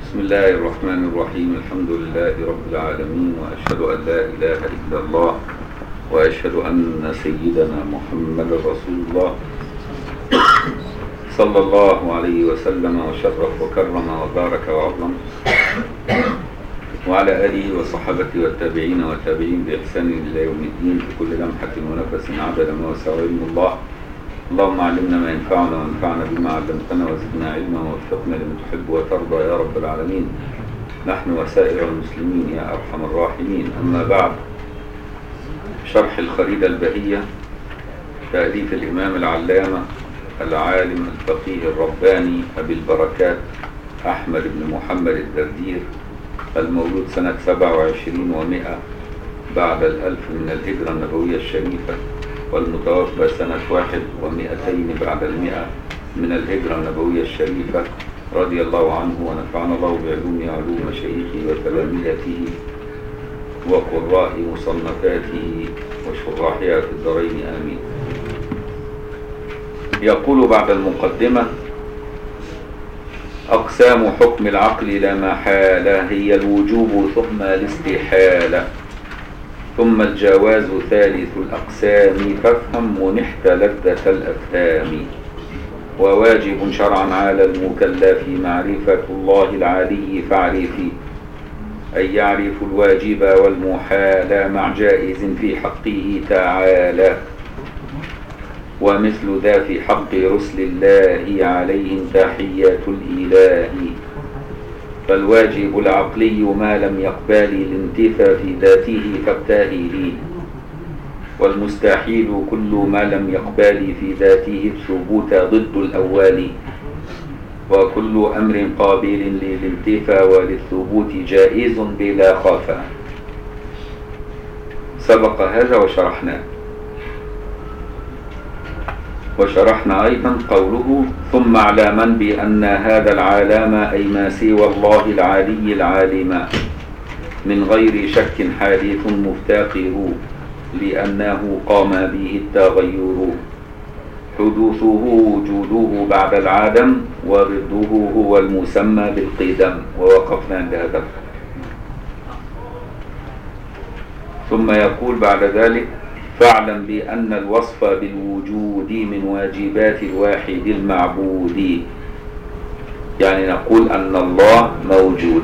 بسم الله الرحمن الرحيم الحمد لله رب العالمين وأشهد أن لا إله إلا الله وأشهد أن سيدنا محمد رسول الله صلى الله عليه وسلم وشرف وكرم وبارك وعظم وعلى آله وصحبه والتابعين والتابعين بإحسان إلى يوم الدين في كل لمحة ونفس عدد ما وسع علم الله اللهم علمنا ما ينفعنا وانفعنا بما علمتنا وزدنا علما ووفقنا لما تحب وترضى يا رب العالمين نحن وسائر المسلمين يا أرحم الراحمين أما بعد شرح الخريدة البهية تأليف الإمام العلامة العالم الفقيه الرباني أبي البركات أحمد بن محمد الدردير المولود سنة 27 ومئة بعد الألف من الهجرة النبوية الشريفة والمتوفى سنة واحد ومئتين بعد المئة من الهجرة النبوية الشريفة رضي الله عنه ونفعنا الله بعلوم علوم شيخه وتلامذته وقراء مصنفاته وشراحها في الدارين آمين يقول بعد المقدمة أقسام حكم العقل لا محالة هي الوجوب ثم الاستحالة ثم الجواز ثالث الأقسام فافهم ونحت لذة الأفهام وواجب شرعا على المكلف معرفة الله العلي فاعرفي أن يعرف الواجب والمحال مع جائز في حقه تعالى ومثل ذا في حق رسل الله عليهم تحيات الإله فالواجب العقلي ما لم يقبل الانتفى في ذاته فابتهلي والمستحيل كل ما لم يقبل في ذاته الثبوت ضد الأول وكل أمر قابل للانتفى وللثبوت جائز بلا خافة سبق هذا وشرحناه وشرحنا أيضا قوله ثم اعلاما بأن هذا العالم أي ما سوى الله العالي العالم من غير شك حادث مفتقر لأنه قام به التغير حدوثه وجوده بعد العدم وضده هو المسمى بالقدم ووقفنا عند هذا ثم يقول بعد ذلك فاعلم بأن الوصف بالوجود من واجبات الواحد المعبود يعني نقول أن الله موجود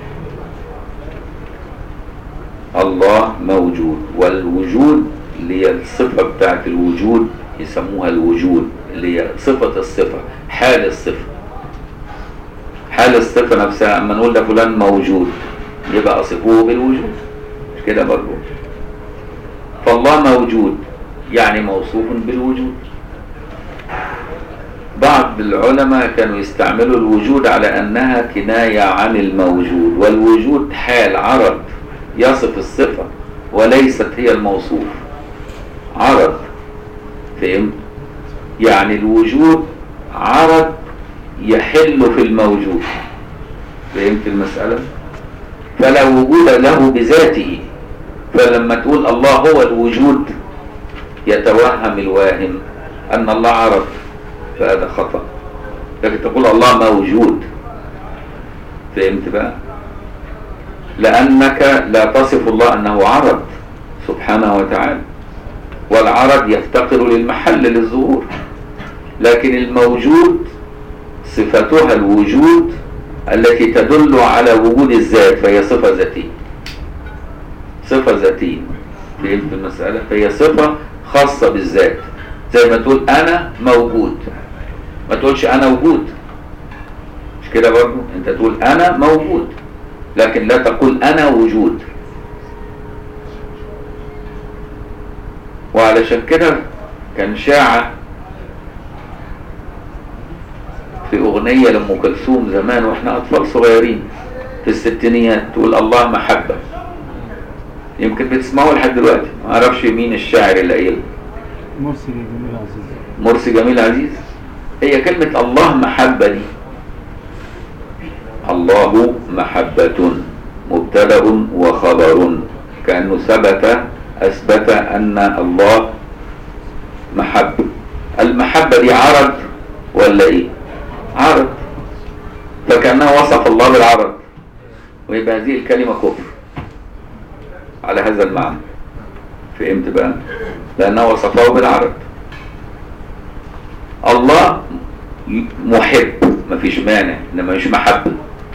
الله موجود والوجود اللي هي الصفة بتاعت الوجود يسموها الوجود اللي هي صفة الصفة حال الصفة حال الصفة نفسها أما نقول ده فلان موجود يبقى أصفوه بالوجود مش كده برضه فالله موجود يعني موصوف بالوجود بعض العلماء كانوا يستعملوا الوجود على أنها كناية عن الموجود والوجود حال عرض يصف الصفة وليست هي الموصوف عرض فهمت يعني الوجود عرض يحل في الموجود فهمت المسألة فلا وجود له بذاته فلما تقول الله هو الوجود يتوهم الواهم أن الله عرض فهذا خطأ لكن تقول الله موجود فهمت بقى لأنك لا تصف الله أنه عرض سبحانه وتعالى والعرض يفتقر للمحل للظهور لكن الموجود صفتها الوجود التي تدل على وجود الذات فهي صفة ذاتية صفة ذاتية فهمت المسألة فهي صفة خاصة بالذات زي ما تقول أنا موجود ما تقولش أنا وجود مش كده برضو أنت تقول أنا موجود لكن لا تقول أنا وجود وعلشان كده كان شاع في أغنية لأم كلثوم زمان وإحنا أطفال صغيرين في الستينيات تقول الله محبة يمكن بتسمعوا لحد دلوقتي ما اعرفش مين الشاعر اللي قايل مرسي جميل عزيز مرسي جميل عزيز هي كلمة الله محبة دي الله محبة مبتدأ وخبر كأنه ثبت أثبت أن الله محبة المحبة دي عرض ولا إيه عرض فكأنه وصف الله بالعرض ويبقى هذه الكلمة كفر على هذا المعنى فهمت بقى لأنه وصفه بالعرض الله محب مفيش مانع انما مش محبة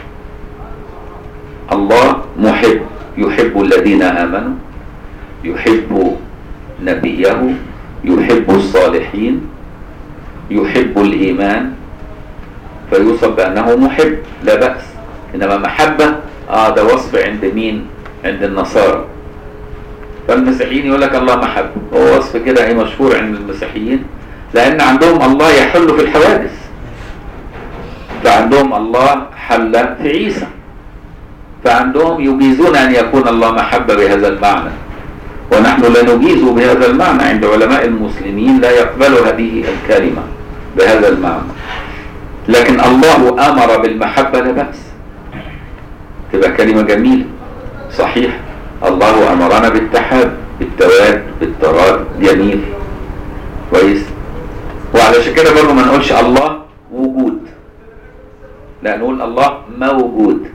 الله محب يحب الذين آمنوا يحب نبيه يحب الصالحين يحب الإيمان فيوصف بأنه محب لا بأس إنما محبة آه ده وصف عند مين عند النصارى فالمسيحيين يقول لك الله محب هو وصف كده ايه مشهور عند المسيحيين لأن عندهم الله يحل في الحوادث فعندهم الله حل في عيسى فعندهم يجيزون أن يكون الله محبة بهذا المعنى ونحن لا نجيز بهذا المعنى عند علماء المسلمين لا يقبلوا هذه الكلمة بهذا المعنى لكن الله أمر بالمحبة لا بأس تبقى كلمة جميلة صحيح الله أمرنا بالتحاب بالتواد بالتراد جميل كويس وعلشان كده برضه ما نقولش الله وجود لا نقول الله موجود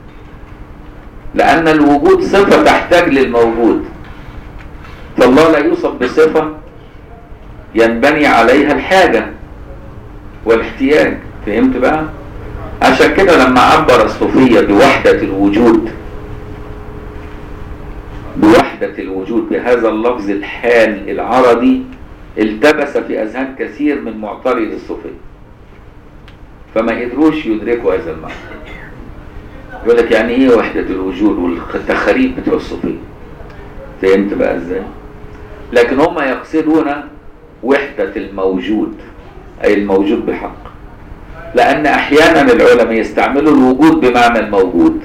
لأن الوجود صفة تحتاج للموجود فالله لا يوصف بصفة ينبني عليها الحاجة والاحتياج فهمت بقى عشان كده لما عبر الصوفية بوحدة الوجود بوحدة الوجود بهذا اللفظ الحال العربي التبس في أذهان كثير من معترض الصوفية فما قدروش يدركوا هذا المعنى يقول لك يعني ايه وحدة الوجود والتخاريف بتوع الصوفية فهمت بقى ازاي لكن هم يقصدون وحدة الموجود اي الموجود بحق لان احيانا العلماء يستعملوا الوجود بمعنى الموجود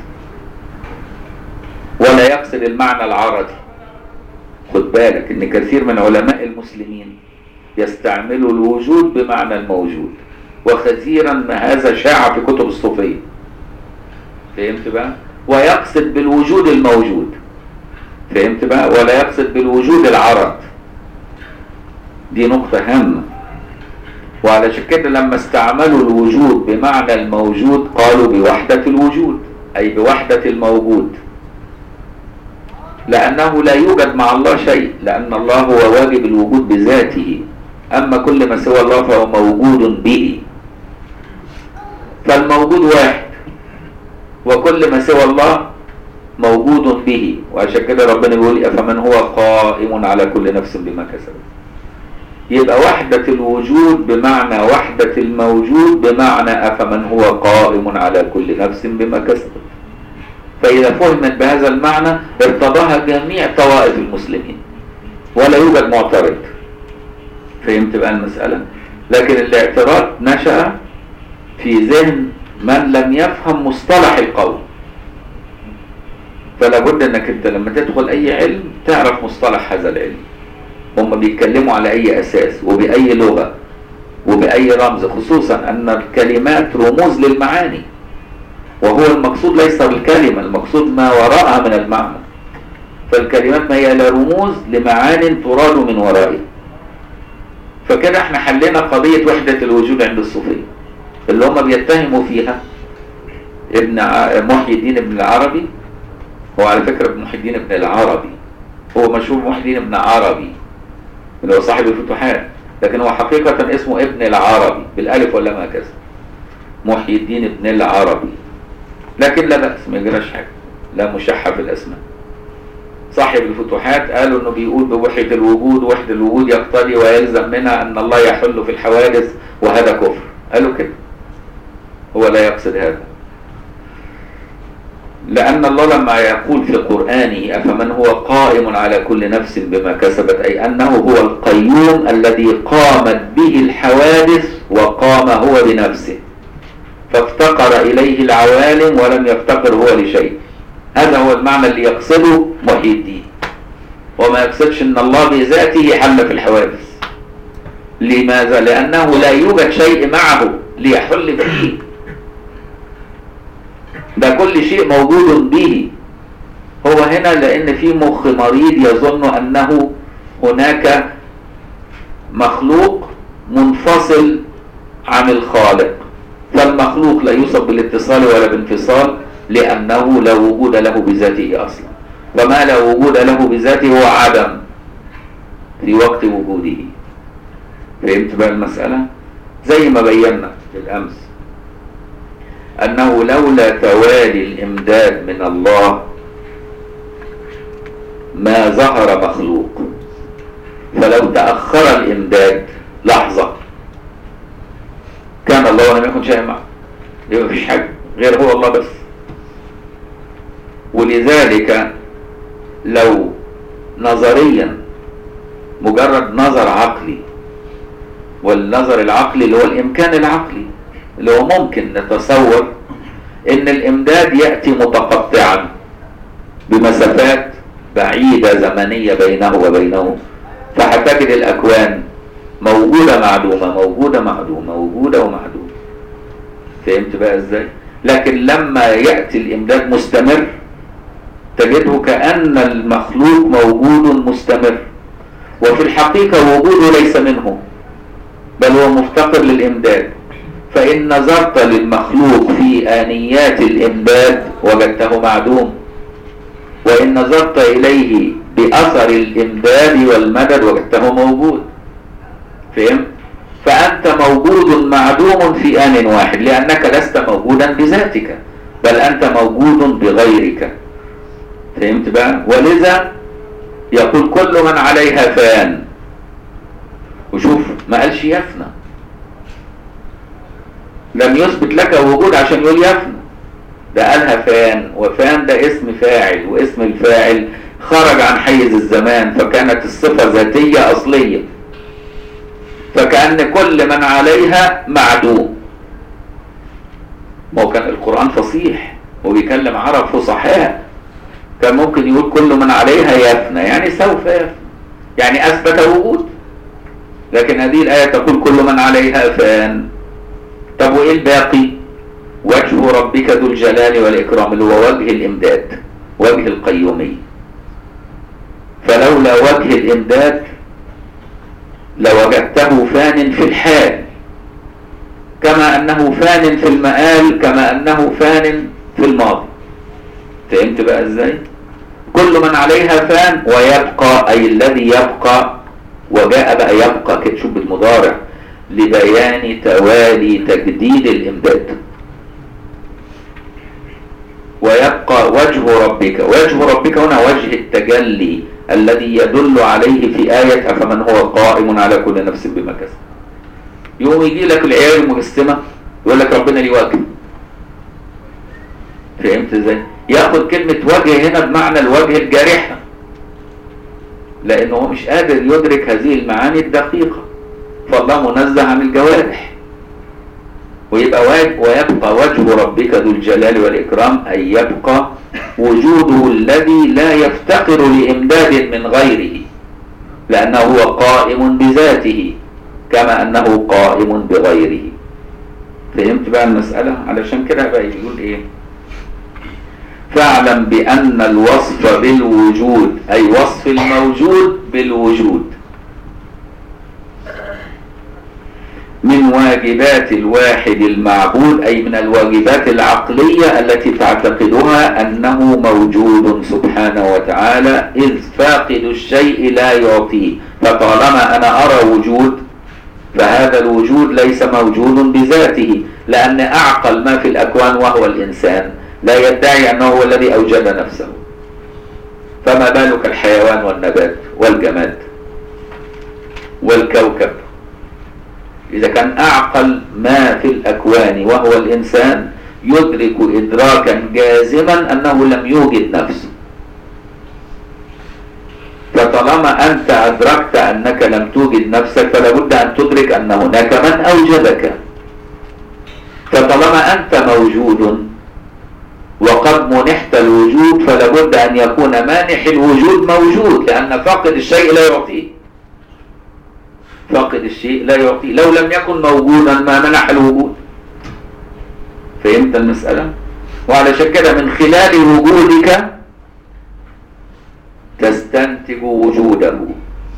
ولا يقصد المعنى العرضي خد بالك ان كثير من علماء المسلمين يستعملوا الوجود بمعنى الموجود وكثيرا ما هذا شاع في كتب الصوفيه فهمت بقى ويقصد بالوجود الموجود فهمت بقى ولا يقصد بالوجود العرض دي نقطة هامة وعلشان كده لما استعملوا الوجود بمعنى الموجود قالوا بوحدة الوجود أي بوحدة الموجود لأنه لا يوجد مع الله شيء لأن الله هو واجب الوجود بذاته أما كل ما سوى الله فهو موجود به فالموجود واحد وكل ما سوى الله موجود به وعشان كده ربنا بيقول أفمن هو قائم على كل نفس بما كسبت يبقى وحدة الوجود بمعنى وحدة الموجود بمعنى أفمن هو قائم على كل نفس بما كسبت فإذا فهمت بهذا المعنى ارتضاها جميع طوائف المسلمين ولا يوجد معترض فهمت بقى المسألة لكن الاعتراض نشأ في ذهن من لم يفهم مصطلح القول فلا بد انك انت لما تدخل اي علم تعرف مصطلح هذا العلم هم بيتكلموا على اي اساس وباي لغة وباي رمز خصوصا ان الكلمات رموز للمعاني وهو المقصود ليس بالكلمة المقصود ما وراءها من المعنى فالكلمات ما هي لا رموز لمعان تراد من ورائها فكده احنا حلينا قضية وحدة الوجود عند الصوفية اللي هم بيتهموا فيها ابن محي الدين ابن العربي هو على فكرة ابن محي الدين ابن العربي هو مشهور محي الدين ابن عربي اللي هو صاحب الفتوحات لكن هو حقيقة اسمه ابن العربي بالالف ولا ما كذا محي الدين ابن العربي لكن لا بأس ما يجراش حاجة لا مشحة في الأسماء صاحب الفتوحات قالوا انه بيقول بوحدة الوجود وحدة الوجود يقتضي ويلزم منها ان الله يحل في الحوادث وهذا كفر قالوا كده هو لا يقصد هذا لأن الله لما يقول في قرآنه أفمن هو قائم على كل نفس بما كسبت أي أنه هو القيوم الذي قامت به الحوادث وقام هو بنفسه فافتقر إليه العوالم ولم يفتقر هو لشيء هذا هو المعنى اللي يقصده محي الدين وما يقصدش ان الله بذاته حل في الحوادث لماذا لانه لا يوجد شيء معه ليحل فيه ده كل شيء موجود به هو هنا لان في مخ مريض يظن انه هناك مخلوق منفصل عن الخالق فالمخلوق لا يوصف بالاتصال ولا بانفصال لأنه لا وجود له بذاته أصلا وما لا وجود له بذاته هو عدم في وقت وجوده فهمت بقى المسألة زي ما بينا بالأمس أنه لولا توالي الإمداد من الله ما ظهر مخلوق فلو تأخر الإمداد لحظة كان الله ولم يكن شيئا معه يبقى مفيش حاجة غير هو الله بس ولذلك لو نظريا مجرد نظر عقلي والنظر العقلي اللي هو الإمكان العقلي اللي هو ممكن نتصور إن الإمداد يأتي متقطعا بمسافات بعيدة زمنية بينه وبينه فهتجد الأكوان موجودة معدومة موجودة معدومة موجودة ومعدومة فهمت بقى ازاي لكن لما يأتي الإمداد مستمر تجده كأن المخلوق موجود مستمر وفي الحقيقة وجوده ليس منه بل هو مفتقر للإمداد فإن نظرت للمخلوق في آنيات الإمداد وجدته معدوم وإن نظرت إليه بأثر الإمداد والمدد وجدته موجود فهمت؟ فأنت موجود معدوم في آن واحد لأنك لست موجودا بذاتك بل أنت موجود بغيرك فهمت بقى؟ ولذا يقول كل من عليها فان وشوف ما قالش يفنى لم يثبت لك وجود عشان يقول يفنى ده قالها فان وفان ده اسم فاعل واسم الفاعل خرج عن حيز الزمان فكانت الصفة ذاتية أصلية فكأن كل من عليها معدوم ما هو كان القرآن فصيح وبيكلم عرب فصحاء كان ممكن يقول كل من عليها يفنى يعني سوف يفنى يعني أثبت وجود لكن هذه الآية تقول كل من عليها فان طب وإيه الباقي وجه ربك ذو الجلال والإكرام اللي هو وجه الإمداد وجه القيومية فلولا وجه الإمداد لوجدته فان في الحال كما أنه فان في المآل كما أنه فان في الماضي فهمت بقى إزاي كل من عليها فان ويبقى أي الذي يبقى وجاء بقى يبقى كده شوف بالمضارع لبيان توالي تجديد الإمداد ويبقى وجه ربك وجه ربك هنا وجه التجلي الذي يدل عليه في آية أفمن هو قائم على كل نفس بما كسب يوم يجي لك العيال المجسمة يقول لك ربنا ليه وجه فهمت ازاي ياخد كلمة وجه هنا بمعنى الوجه الجارحة لأنه هو مش قادر يدرك هذه المعاني الدقيقة فالله منزه عن الجوارح ويبقى واجب ويبقى وجه ربك ذو الجلال والإكرام أي يبقى وجوده الذي لا يفتقر لإمداد من غيره لأنه هو قائم بذاته كما أنه قائم بغيره فهمت بقى المسألة علشان كده بقى يقول إيه فاعلم بأن الوصف بالوجود أي وصف الموجود بالوجود من واجبات الواحد المعبود أي من الواجبات العقلية التي تعتقدها أنه موجود سبحانه وتعالى إذ فاقد الشيء لا يعطيه فطالما أنا أرى وجود فهذا الوجود ليس موجود بذاته لأن أعقل ما في الأكوان وهو الإنسان لا يدعي أنه هو الذي أوجد نفسه فما بالك الحيوان والنبات والجماد والكوكب إذا كان أعقل ما في الأكوان وهو الإنسان يدرك إدراكا جازما أنه لم يوجد نفسه فطالما أنت أدركت أنك لم توجد نفسك فلا بد أن تدرك أن هناك من أوجدك فطالما أنت موجود وقد منحت الوجود فلا بد أن يكون مانح الوجود موجود لأن فاقد الشيء لا يعطيه فاقد الشيء لا يعطيه لو لم يكن موجودا ما منح الوجود فهمت المسألة وعلشان كده من خلال وجودك تستنتج وجوده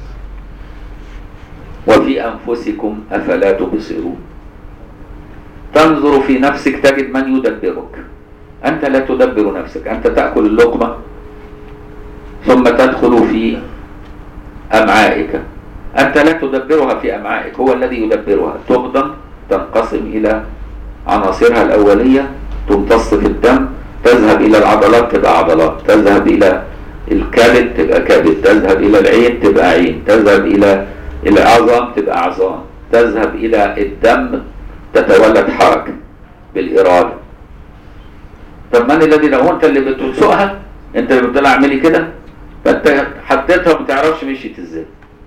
وفي أنفسكم أفلا تبصرون تنظر في نفسك تجد من يدبرك أنت لا تدبر نفسك أنت تأكل اللقمة ثم تدخل في أمعائك أنت لا تدبرها في أمعائك هو الذي يدبرها تهضم تنقسم إلى عناصرها الأولية تمتص في الدم تذهب إلى العضلات تبقى عضلات تذهب إلى الكبد تبقى كبد تذهب إلى العين تبقى عين تذهب إلى العظام تبقى عظام تذهب إلى الدم تتولد حركة بالإرادة طب من الذي لو أنت اللي بتسوقها أنت اللي بتقول اعملي كده فأنت حطيتها وما تعرفش مشيت إزاي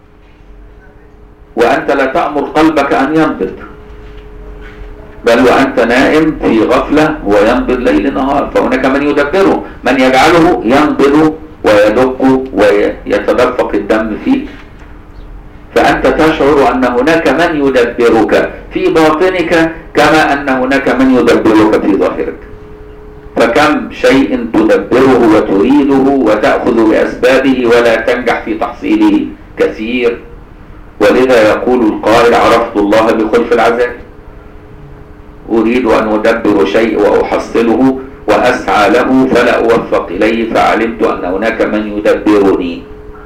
وأنت لا تأمر قلبك أن ينبض بل وأنت نائم في غفلة هو ينبض ليل نهار فهناك من يدبره من يجعله ينبض ويدق ويتدفق الدم فيه فأنت تشعر أن هناك من يدبرك في باطنك كما أن هناك من يدبرك في ظاهرك فكم شيء تدبره وتريده وتأخذ بأسبابه ولا تنجح في تحصيله كثير ولذا يقول القائل عرفت الله بخلف العذاب أريد أن أدبر شيء وأحصله وأسعى له فلا أوفق إليه فعلمت أن هناك من يدبرني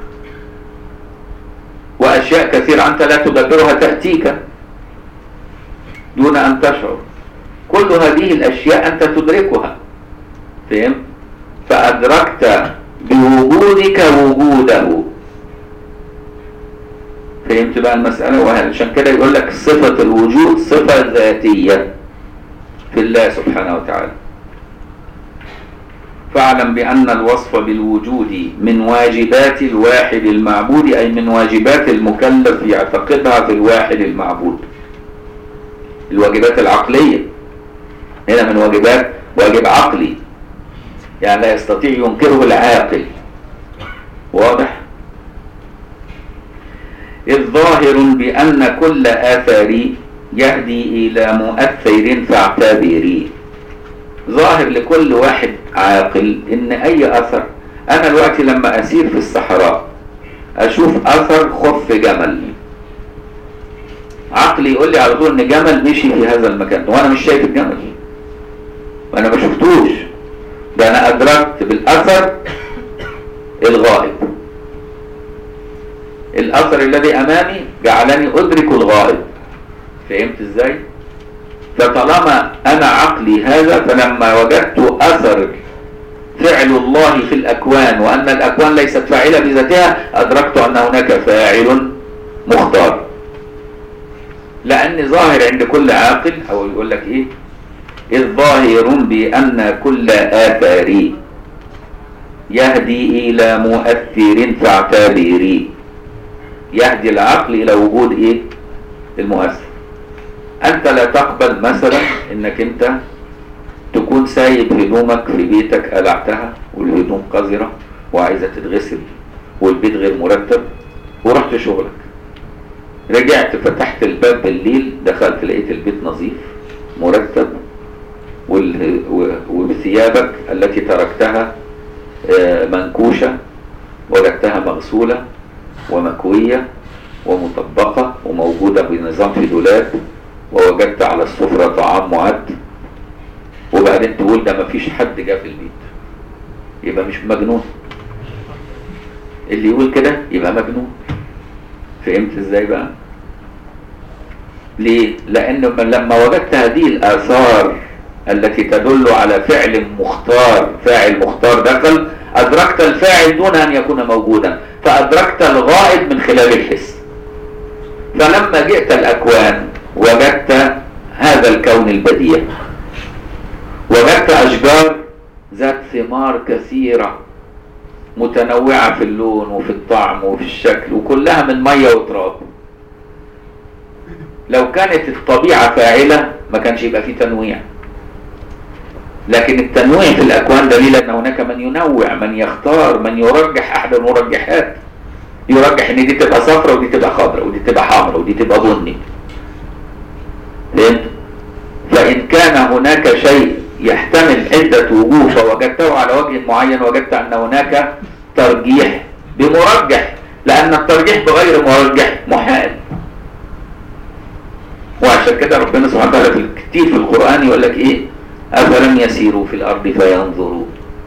وأشياء كثيرة أنت لا تدبرها تأتيك دون أن تشعر كل هذه الأشياء أنت تدركها فهم؟ فأدركت بوجودك وجوده فهمت بقى المسألة وعشان كده يقول لك صفة الوجود صفة ذاتية في الله سبحانه وتعالى فاعلم بأن الوصف بالوجود من واجبات الواحد المعبود أي من واجبات المكلف يعتقدها في الواحد المعبود الواجبات العقلية هنا من واجبات واجب عقلي يعني لا يستطيع ينكره العاقل واضح إذ ظاهر بأن كل آثار يهدي إلى مؤثر فاعتبري ظاهر لكل واحد عاقل إن أي أثر أنا دلوقتي لما أسير في الصحراء أشوف أثر خف جمل عقلي يقول لي على طول إن جمل مشي في هذا المكان وأنا مش شايف الجمل وأنا ما شفتوش ده أنا أدركت بالأثر الغائب الأثر الذي أمامي جعلني أدرك الغائب فهمت إزاي؟ فطالما أنا عقلي هذا فلما وجدت أثر فعل الله في الأكوان وأن الأكوان ليست فاعلة بذاتها أدركت أن هناك فاعل مختار لأن ظاهر عند كل عاقل أو يقول لك إيه إذ ظاهر بأن كل آثار يهدي إلى مؤثر فاعتبري يهدي العقل إلى وجود إيه المؤثر أنت لا تقبل مثلا إنك أنت تكون سايب هدومك في بيتك قلعتها والهدوم قذرة وعايزة تتغسل والبيت غير مرتب ورحت شغلك رجعت فتحت الباب بالليل دخلت لقيت البيت نظيف مرتب وال- و- وبثيابك التي تركتها آه، منكوشة وجدتها مغسولة ومكوية ومطبقة وموجودة بنظام في دولاب ووجدت على السفرة طعام معد وبعدين تقول ده مفيش حد جه في البيت يبقى مش مجنون اللي يقول كده يبقى مجنون فهمت ازاي بقى ليه لان لما وجدت هذه الاثار التي تدل على فعل مختار فاعل مختار دخل ادركت الفاعل دون ان يكون موجودا فادركت الغائب من خلال الحس فلما جئت الاكوان وجدت هذا الكون البديع وجدت اشجار ذات ثمار كثيره متنوعه في اللون وفي الطعم وفي الشكل وكلها من ميه وتراب لو كانت الطبيعه فاعله ما كانش يبقى فيه تنويع لكن التنويع في الاكوان دليل ان هناك من ينوع من يختار من يرجح احد المرجحات يرجح ان دي تبقى صفراء ودي تبقى خضراء ودي تبقى حمراء ودي تبقى بني فهمت فان كان هناك شيء يحتمل عدة وجوه فوجدته على وجه معين وجدت ان هناك ترجيح بمرجح لان الترجيح بغير مرجح محال وعشان كده ربنا سبحانه وتعالى في كتير في القرآن يقول لك ايه أفلم يسيروا في الأرض فينظروا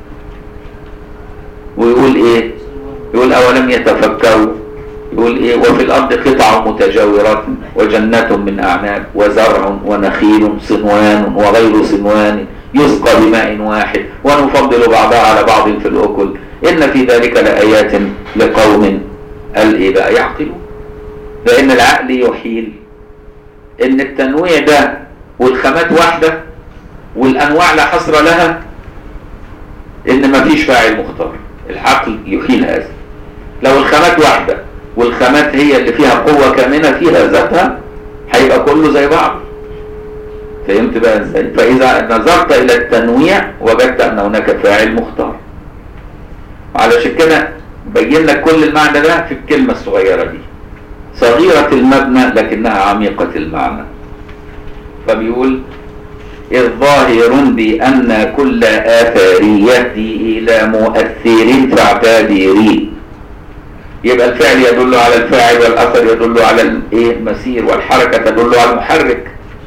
ويقول ايه يقول أولم يتفكروا يقول ايه وفي الأرض قطع متجاورات وجنات من أعناب وزرع ونخيل صنوان وغير صنوان يسقى بماء واحد ونفضل بعضها على بعض في الأكل إن في ذلك لآيات لقوم قال ايه بقى يعقلون لأن العقل يحيل إن التنويع ده والخامات واحدة والأنواع لا حصر لها إن مفيش فاعل مختار العقل يحيل هذا لو الخامات واحدة والخامات هي اللي فيها قوة كامنة فيها ذاتها هيبقى كله زي بعض فهمت بقى ازاي فإذا نظرت إلى التنويع وجدت أن هناك فاعل مختار علشان كده بين لك كل المعنى ده في الكلمة الصغيرة دي صغيرة المبنى لكنها عميقة المعنى فبيقول إذ ظاهر بأن كل آثاريته إلى مؤثر فاعتبري يبقى الفعل يدل على الفاعل والأثر يدل على الايه المسير والحركة تدل على المحرك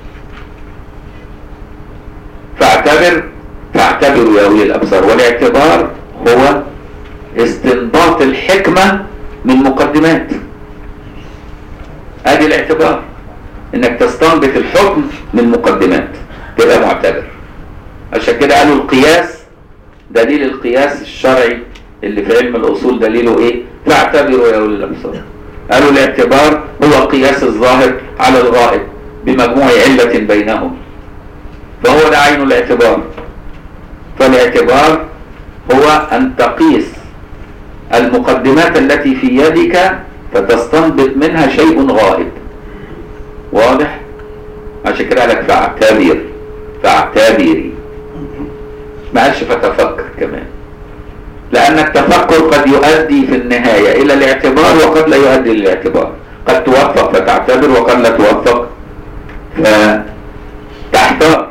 فاعتبر فاعتبروا يا أولي الأبصار والاعتبار هو استنباط الحكمة من مقدمات ادي الاعتبار انك تستنبط الحكم من مقدمات تبقى معتبر عشان كده قالوا القياس دليل القياس الشرعي اللي في علم الاصول دليله ايه فاعتبروا يا اولي الابصار قالوا الاعتبار هو قياس الظاهر على الغائب بمجموع علة بينهم فهو ده عين الاعتبار فالاعتبار هو ان تقيس المقدمات التي في يدك فتستنبط منها شيء غائب واضح عشان كده قالك فاعتبر فاعتبري ما قالش فتفكر كمان لأن التفكر قد يؤدي في النهاية إلى الاعتبار وقد لا يؤدي للاعتبار قد توفق فتعتبر وقد لا توفق فتحتار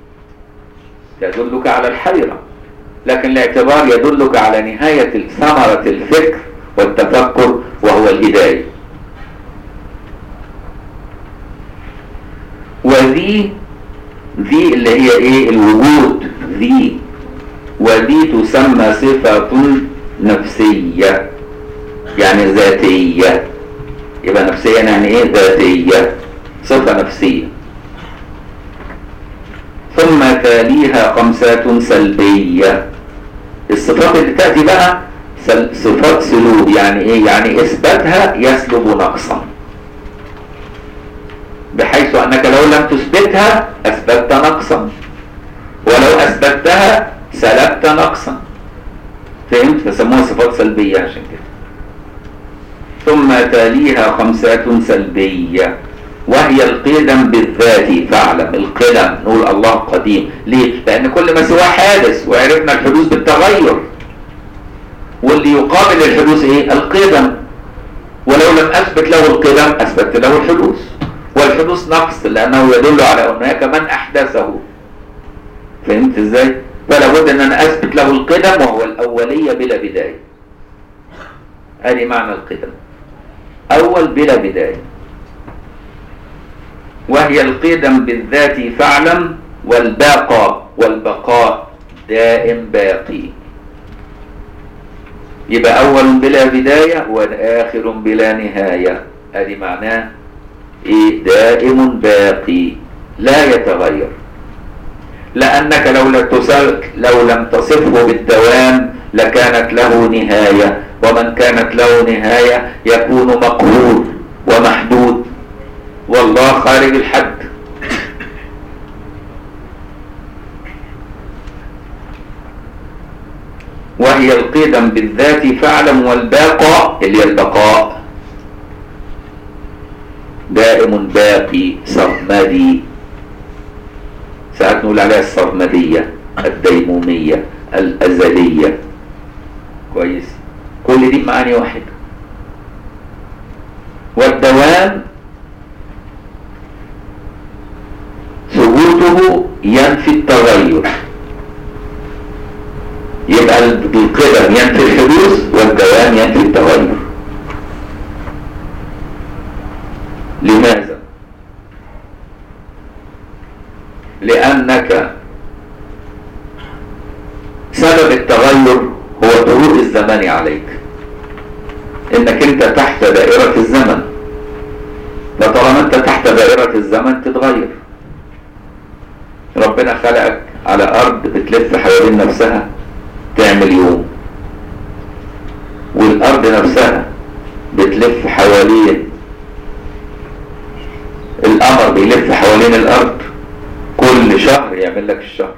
يدلك على الحيرة لكن الاعتبار يدلك على نهاية ثمرة الفكر والتفكر وهو الهداية وذي ذي اللي هي ايه الوجود ذي ودي تسمى صفة نفسية يعني ذاتية يبقى نفسية يعني ايه ذاتية صفة نفسية ثم تاليها خمسات سلبية الصفات اللي تأتي بقى سل- صفات سلوب يعني ايه يعني اثباتها يسلب نقصا بحيث انك لو لم تثبتها اثبتت نقصا ولو اثبتها سلبت نقصا فهمت فسموها صفات سلبية عشان كده ثم تاليها خمسات سلبية وهي القدم بالذات فاعلم القدم نقول الله قديم ليه؟ لأن كل ما سواه حادث وعرفنا الحدوث بالتغير واللي يقابل الحدوث ايه؟ القدم ولو لم أثبت له القدم أثبت له الحدوث والحدوث نقص لأنه يدل على أن هناك من أحدثه فهمت ازاي؟ فلا بد ان انا اثبت له القدم وهو الاوليه بلا بدايه ادي معنى القدم اول بلا بدايه وهي القدم بالذات فاعلم والباقى والبقاء دائم باقي يبقى اول بلا بدايه واخر بلا نهايه ادي معناه ايه دائم باقي لا يتغير لأنك لو لم تسلك لو لم تصفه بالدوام لكانت له نهاية ومن كانت له نهاية يكون مقهور ومحدود والله خارج الحد وهي القدم بالذات فاعلم والباقى اللي هي البقاء دائم باقي سرمدي ساعات نقول عليها السرمدية الديمومية الأزلية كويس كل دي معاني واحدة والدوام ثبوته ينفي التغير يبقى القدم ينفي الحدوث والدوام ينفي التغير لماذا سبب التغير هو طروق الزمان عليك انك انت تحت دائرة الزمن فطالما انت تحت دائرة الزمن تتغير ربنا خلقك على ارض بتلف حوالين نفسها تعمل يوم والارض نفسها بتلف حوالين القمر بيلف حوالين الارض كل شهر يعمل لك الشهر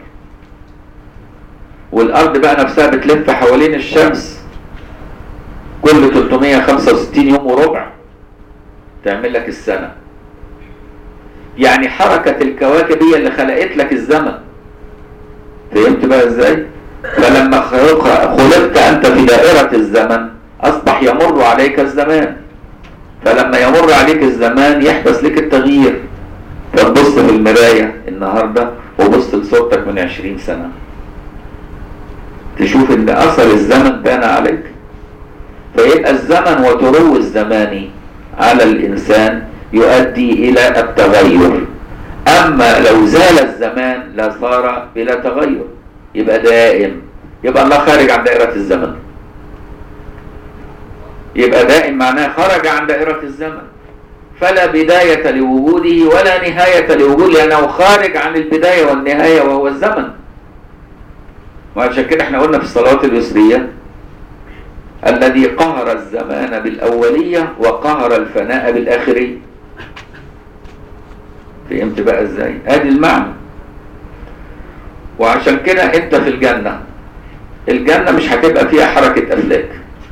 والارض بقى نفسها بتلف حوالين الشمس كل 365 يوم وربع تعمل لك السنة يعني حركة الكواكب هي اللي خلقت لك الزمن فهمت بقى ازاي فلما خلق- خلقت انت في دائرة الزمن اصبح يمر عليك الزمان فلما يمر عليك الزمان يحدث لك التغيير فتبص في المراية النهاردة وبص لصورتك من عشرين سنة تشوف ان اثر الزمن بان عليك فيبقى الزمن وترو الزمان على الانسان يؤدي الى التغير اما لو زال الزمان لصار بلا تغير يبقى دائم يبقى الله خارج عن دائرة الزمن يبقى دائم معناه خرج عن دائرة الزمن فلا بداية لوجوده ولا نهاية لوجوده لأنه خارج عن البداية والنهاية وهو الزمن وعشان كده احنا قلنا في الصلوات اليسرية الذي قهر الزمان بالأولية وقهر الفناء بالآخرية فهمت بقى ازاي ادي المعنى وعشان كده انت في الجنة الجنة مش هتبقى فيها حركة أفلاك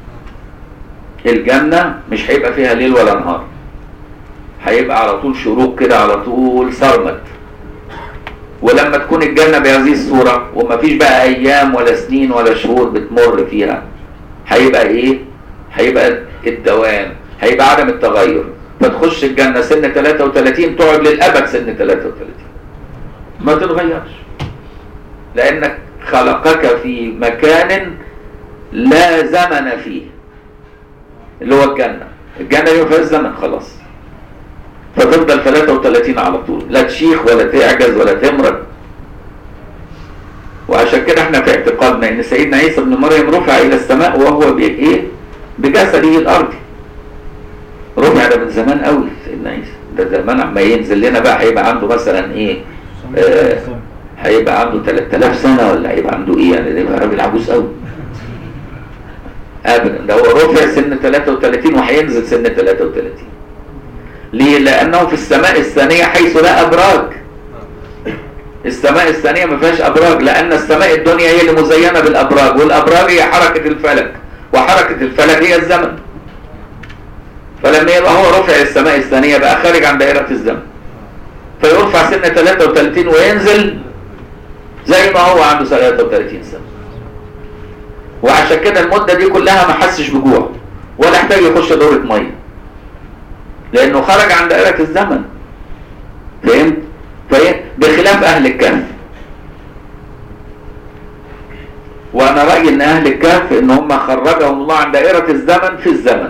الجنة مش هيبقى فيها ليل ولا نهار هيبقى على طول شروق كده على طول صرمت ولما تكون الجنة بهذه الصورة ومفيش بقى أيام ولا سنين ولا شهور بتمر فيها هيبقى إيه؟ هيبقى الدوام هيبقى عدم التغير فتخش الجنة سن 33 تقعد للأبد سن 33 ما تتغيرش لأنك خلقك في مكان لا زمن فيه اللي هو الجنة الجنة دي ما فيهاش زمن خلاص فتفضل 33 على طول لا تشيخ ولا تعجز ولا تمرض وعشان كده احنا في اعتقادنا ان سيدنا عيسى ابن مريم رفع الى السماء وهو بايه بجسده الارضي رفع ده من زمان قوي سيدنا عيسى ده زمان عما ينزل لنا بقى هيبقى عنده مثلا ايه آه هيبقى عنده 3000 سنه ولا هيبقى عنده ايه يعني ده يبقى راجل عجوز قوي ابدا ده هو رفع سن 33 وهينزل سن 33 ليه؟ لأنه في السماء الثانية حيث لا أبراج السماء الثانية ما فيهاش أبراج لأن السماء الدنيا هي اللي مزينة بالأبراج والأبراج هي حركة الفلك وحركة الفلك هي الزمن فلما يبقى هو رفع السماء الثانية بقى خارج عن دائرة الزمن فيرفع سن 33 وينزل زي ما هو عنده 33 سنة وعشان كده المدة دي كلها ما حسش بجوع ولا احتاج يخش دورة مية لانه خرج عن دائرة الزمن فهمت فايه بخلاف اهل الكهف وانا رايي ان اهل الكهف ان هم خرجهم الله عن دائرة الزمن في الزمن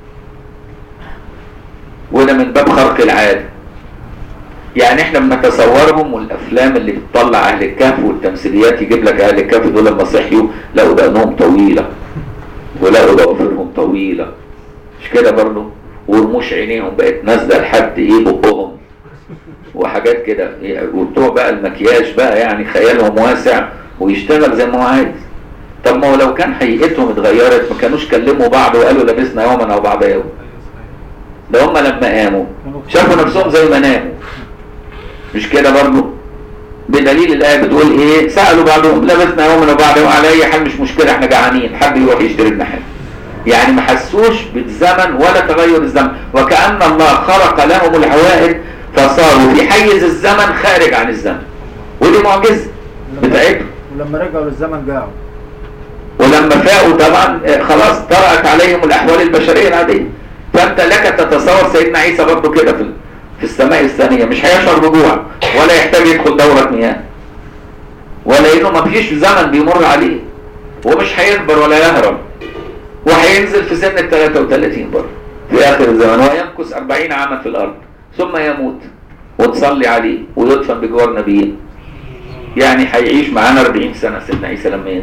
وده من باب خرق العادة يعني احنا بنتصورهم والافلام اللي بتطلع اهل الكهف والتمثيليات يجيب لك اهل الكهف دول لما صحيوا لقوا دقنهم طويلة ولقوا ضوافرهم طويلة مش كده برضه ورموش عينيهم بقت نازله لحد ايه بقهم وحاجات كده وبتوع بقى المكياج بقى يعني خيالهم واسع ويشتغل زي ما هو عايز طب ما هو لو كان هيئتهم اتغيرت ما كانوش كلموا بعض وقالوا لبسنا يوما او بعض يوم ده هم لما قاموا شافوا نفسهم زي ما ناموا مش كده برضه بدليل الآية بتقول إيه سألوا بعضهم لبسنا يوما وبعض يوم على أي حال مش مشكلة إحنا جعانين حد يروح يشتري لنا حاجة يعني ما حسوش بالزمن ولا تغير الزمن وكأن الله خرق لهم العوائد فصاروا في حيز الزمن خارج عن الزمن ودي معجزة بتاعتهم ولما رجعوا للزمن جاعوا ولما فاقوا طبعا آه، خلاص طرأت عليهم الأحوال البشرية العادية فأنت لك تتصور سيدنا عيسى برضه كده في في السماء الثانية مش هيشعر بجوع ولا يحتاج يدخل دورة مياه ولا إنه ما فيش زمن بيمر عليه ومش هيكبر ولا يهرب وهينزل في سن ال 33 برضه في آخر الزمن ويمكث 40 عاما في الأرض ثم يموت ونصلي عليه ويدفن بجوار نبيين يعني هيعيش معانا 40 سنة سيدنا عيسى لما ينزل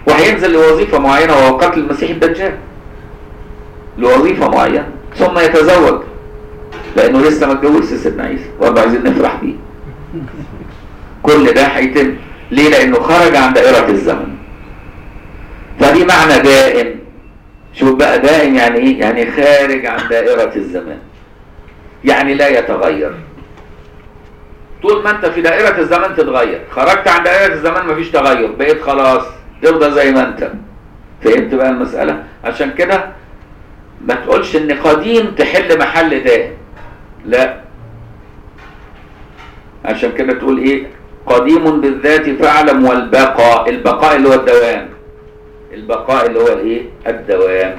وهينزل لوظيفة معينة وهو قتل المسيح الدجال لوظيفة معينة ثم يتزوج لأنه لسه ما اتجوزش سيدنا عيسى وبرضه عايزين نفرح بيه كل ده هيتم ليه؟ لأنه خرج عن دائرة الزمن فدي معنى دائم شوف بقى دائم يعني ايه؟ يعني خارج عن دائرة الزمان يعني لا يتغير طول ما انت في دائرة الزمن تتغير خرجت عن دائرة الزمن مفيش تغير بقيت خلاص تفضل زي ما انت فهمت بقى المسألة عشان كده ما تقولش ان قديم تحل محل دائم لا عشان كده تقول ايه قديم بالذات فاعلم والبقاء البقاء اللي هو الدوام البقاء اللي هو الايه الدوام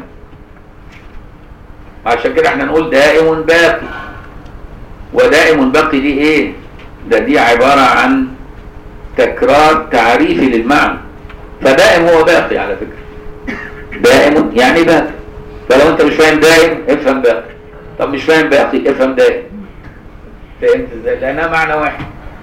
عشان كده احنا نقول دائم باقي ودائم باقي دي ايه ده دي عبارة عن تكرار تعريفي للمعنى فدائم هو باقي على فكرة دائم يعني باقي فلو انت مش فاهم دائم افهم باقي طب مش فاهم باقي افهم دائم فهمت ازاي لانها معنى واحد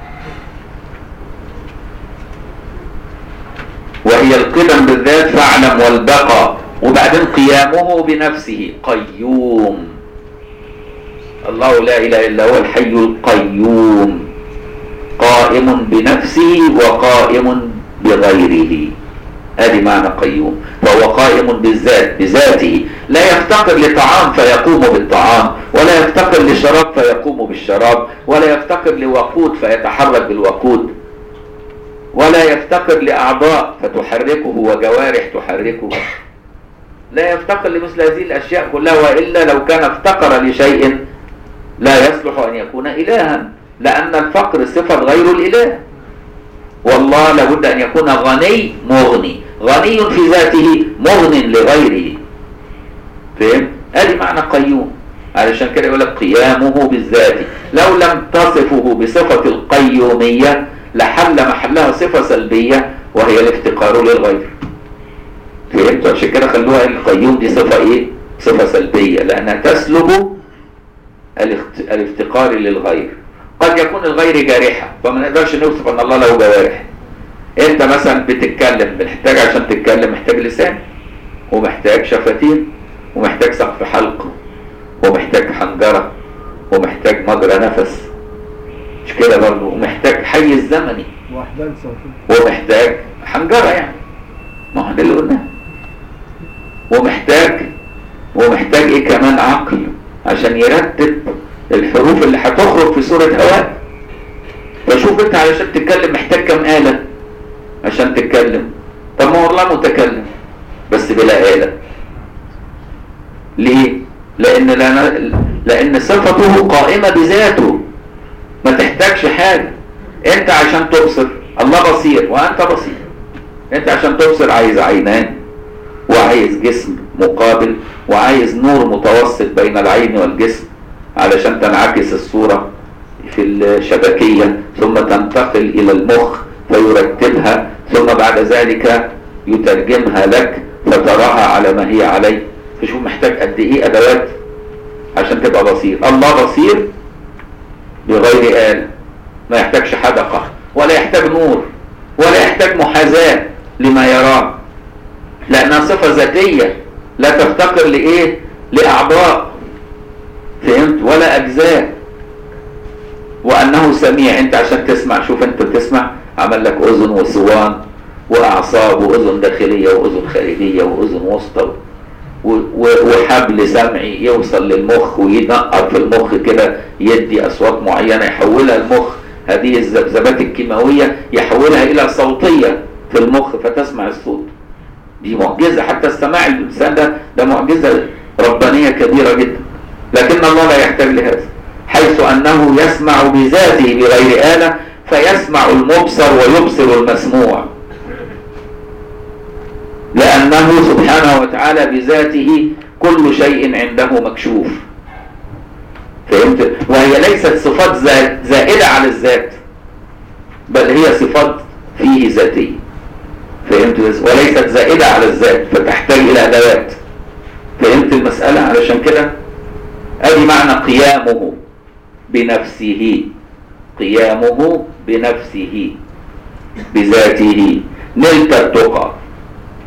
وهي القدم بالذات فاعلم والبقاء وبعدين قيامه بنفسه قيوم الله لا اله الا هو الحي القيوم قائم بنفسه وقائم بغيره ادي معنى قيوم فهو قائم بالذات بذاته لا يفتقر لطعام فيقوم بالطعام ولا يفتقر لشراب فيقوم بالشراب ولا يفتقر لوقود فيتحرك بالوقود ولا يفتقر لأعضاء فتحركه وجوارح تحركه لا يفتقر لمثل هذه الأشياء كلها وإلا لو كان افتقر لشيء لا يصلح أن يكون إلها لأن الفقر صفة غير الإله والله لابد أن يكون غني مغني غني في ذاته مغن لغيره فهم؟ ادي معنى قيوم علشان كده يقول لك قيامه بالذات لو لم تصفه بصفة القيومية لحل محلها صفة سلبية وهي الافتقار للغير فهمتوا عشان كده خلوها القيوم دي صفة ايه صفة سلبية لانها تسلب الاخت... الافتقار للغير قد يكون الغير جارحة فما نقدرش نوصف ان الله له جوارح انت مثلا بتتكلم محتاج عشان تتكلم محتاج لسان ومحتاج شفتين ومحتاج سقف حلق ومحتاج حنجرة ومحتاج مجرى نفس مش كده برضه ومحتاج حيز زمني واحدان صوتية ومحتاج حنجرة يعني ما هو ده اللي قلناه ومحتاج ومحتاج ايه كمان عقل عشان يرتب الحروف اللي هتخرج في صورة هواء فشوف انت علشان تتكلم محتاج كم آلة عشان تتكلم طب ما هو الله متكلم بس بلا آلة ليه؟ لأن لأن, لأن صفته قائمة بذاته ما تحتاجش حاجة انت عشان تبصر الله بصير وانت بصير انت عشان تبصر عايز عينان وعايز جسم مقابل وعايز نور متوسط بين العين والجسم علشان تنعكس الصورة في الشبكية ثم تنتقل إلى المخ فيرتبها ثم بعد ذلك يترجمها لك فتراها على ما هي عليه فشوف محتاج قد ايه ادوات عشان تبقى بصير الله بصير بغير آل ما يحتاجش حدقة ولا يحتاج نور ولا يحتاج محاذاة لما يراه لأنها صفة ذاتية لا تفتقر لإيه لأعضاء فهمت ولا أجزاء وأنه سميع أنت عشان تسمع شوف أنت بتسمع عمل لك أذن وصوان وأعصاب وأذن داخلية وأذن خارجية وأذن وسطى و- و- وحبل سمعي يوصل للمخ وينقر في المخ كده يدي أصوات معينة يحولها المخ هذه الذبذبات الكيماوية يحولها إلى صوتية في المخ فتسمع الصوت دي معجزة حتى السماع الإنسان ده ده معجزة ربانية كبيرة جدا لكن الله لا يحتاج لهذا حيث أنه يسمع بذاته بغير آلة فيسمع المبصر ويبصر المسموع لأنه سبحانه وتعالى بذاته كل شيء عنده مكشوف فهمت وهي ليست صفات ذات زائدة على الذات بل هي صفات فيه ذاتية فهمت وليست زائدة على الذات فتحتاج إلى أدوات فهمت المسألة علشان كده ادي معنى قيامه بنفسه قيامه بنفسه بذاته نلت التقى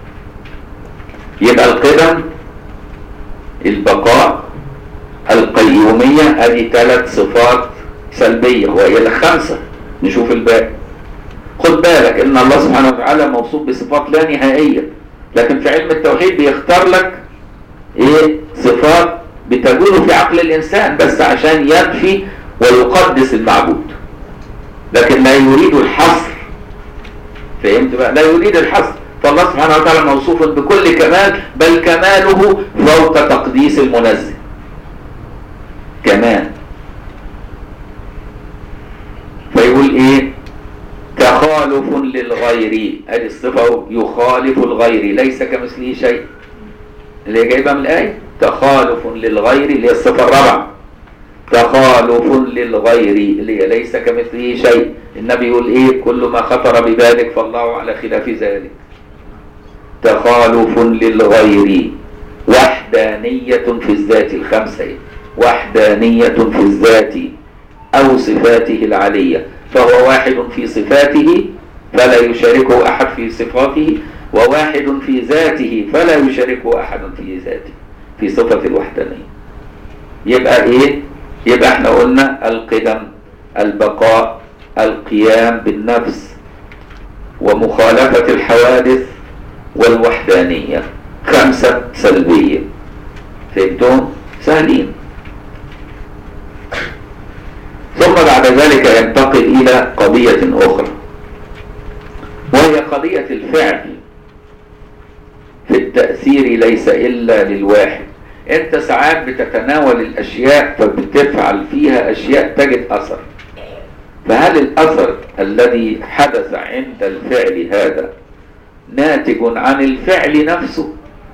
يبقى القدم البقاء القيومية ادي ثلاث صفات سلبية وهي الخمسة نشوف الباقي خد بالك ان الله سبحانه وتعالى موصوف بصفات لا نهائية لكن في علم التوحيد بيختار لك ايه صفات بتجوز في عقل الانسان بس عشان ينفي ويقدس المعبود لكن لا يريد الحصر فهمت بقى لا يريد الحصر فالله سبحانه وتعالى موصوف بكل كمال بل كماله فوق تقديس المنزه كمان فيقول ايه تخالف للغير ادي الصفه يخالف الغير ليس كمثله شيء اللي هي جايبها من الايه تخالف للغير اللي هي الصفه الرابعه تخالف للغير اللي هي ليس كمثله شيء النبي يقول ايه كل ما خطر ببالك فالله على خلاف ذلك تخالف للغير وحدانية في الذات الخمسة وحدانية في الذات أو صفاته العلية فهو واحد في صفاته فلا يشاركه أحد في صفاته وواحد في ذاته فلا يشاركه أحد في ذاته في صفة الوحدانية يبقى إيه؟ يبقى احنا قلنا القدم البقاء القيام بالنفس ومخالفة الحوادث والوحدانية خمسة سلبية فهمتم؟ سهلين ثم بعد ذلك ينتقل إلى قضية أخرى وهي قضية الفعل في التأثير ليس إلا للواحد أنت ساعات بتتناول الأشياء فبتفعل فيها أشياء تجد أثر فهل الأثر الذي حدث عند الفعل هذا ناتج عن الفعل نفسه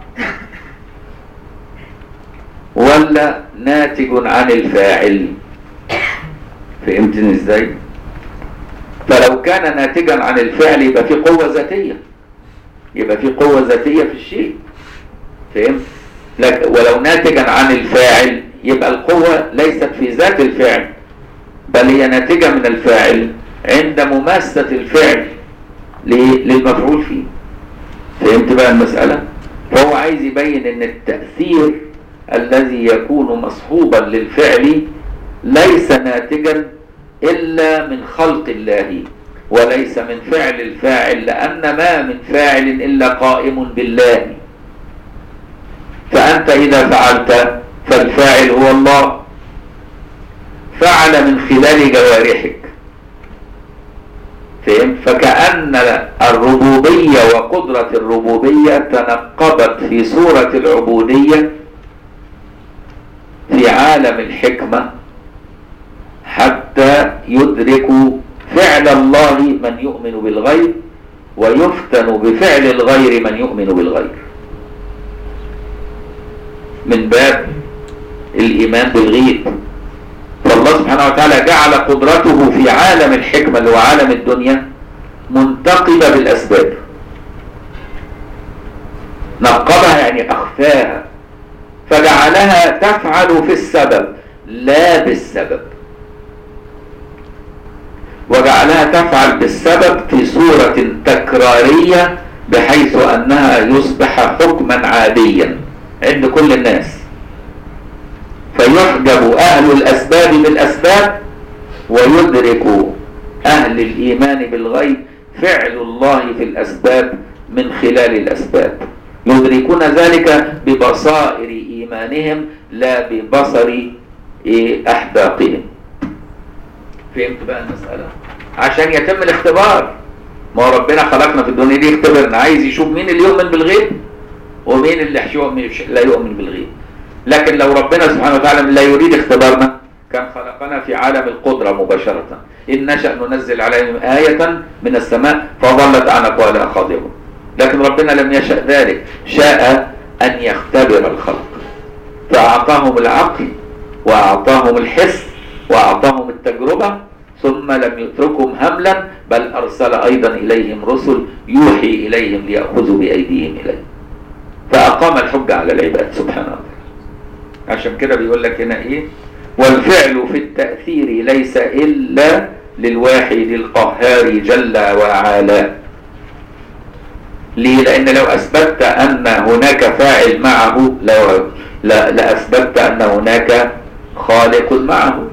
ولا ناتج عن الفاعل فهمتني ازاي فلو كان ناتجا عن الفعل يبقى في قوة ذاتية يبقى في قوة ذاتية في الشيء فهمت لك ولو ناتجا عن الفاعل يبقى القوة ليست في ذات الفعل بل هي ناتجة من الفاعل عند مماسة الفعل للمفعول فيه فهمت بقى المسألة فهو عايز يبين ان التأثير الذي يكون مصحوبا للفعل ليس ناتجا إلا من خلق الله وليس من فعل الفاعل لأن ما من فاعل إلا قائم بالله فأنت إذا فعلت فالفاعل هو الله فعل من خلال جوارحك فهم فكأن الربوبية وقدرة الربوبية تنقبت في صورة العبودية في عالم الحكمة حتى يدركوا فعل الله من يؤمن بالغيب ويفتن بفعل الغير من يؤمن بالغير من باب الإيمان بالغيب فالله سبحانه وتعالى جعل قدرته في عالم الحكمة اللي هو عالم الدنيا منتقبة بالأسباب نقبها يعني أخفاها فجعلها تفعل في السبب لا بالسبب وجعلها تفعل بالسبب في صورة تكرارية بحيث أنها يصبح حكما عاديا عند كل الناس فيحجب أهل الأسباب بالأسباب ويدرك أهل الإيمان بالغيب فعل الله في الأسباب من خلال الأسباب يدركون ذلك ببصائر إيمانهم لا ببصر أحداقهم فهمت بقى المسألة عشان يتم الاختبار ما هو ربنا خلقنا في الدنيا دي يختبرنا عايز يشوف مين اللي يؤمن بالغيب ومين اللي لا يؤمن بالغيب لكن لو ربنا سبحانه وتعالى لا يريد اختبارنا كان خلقنا في عالم القدرة مباشرة إن نشأ ننزل عليهم آية من السماء فظلت عن أقوالها خاضعون لكن ربنا لم يشأ ذلك شاء أن يختبر الخلق فأعطاهم العقل وأعطاهم الحس وأعطاهم التجربة ثم لم يتركهم هملا بل أرسل أيضا إليهم رسل يوحي إليهم ليأخذوا بأيديهم إليه فأقام الحجة على العباد سبحانه وتعالى عشان كده بيقول لك هنا إيه والفعل في التأثير ليس إلا للواحد القهار جل وعلا ليه لان لو اثبتت ان هناك فاعل معه لو لا لاثبتت ان هناك خالق معه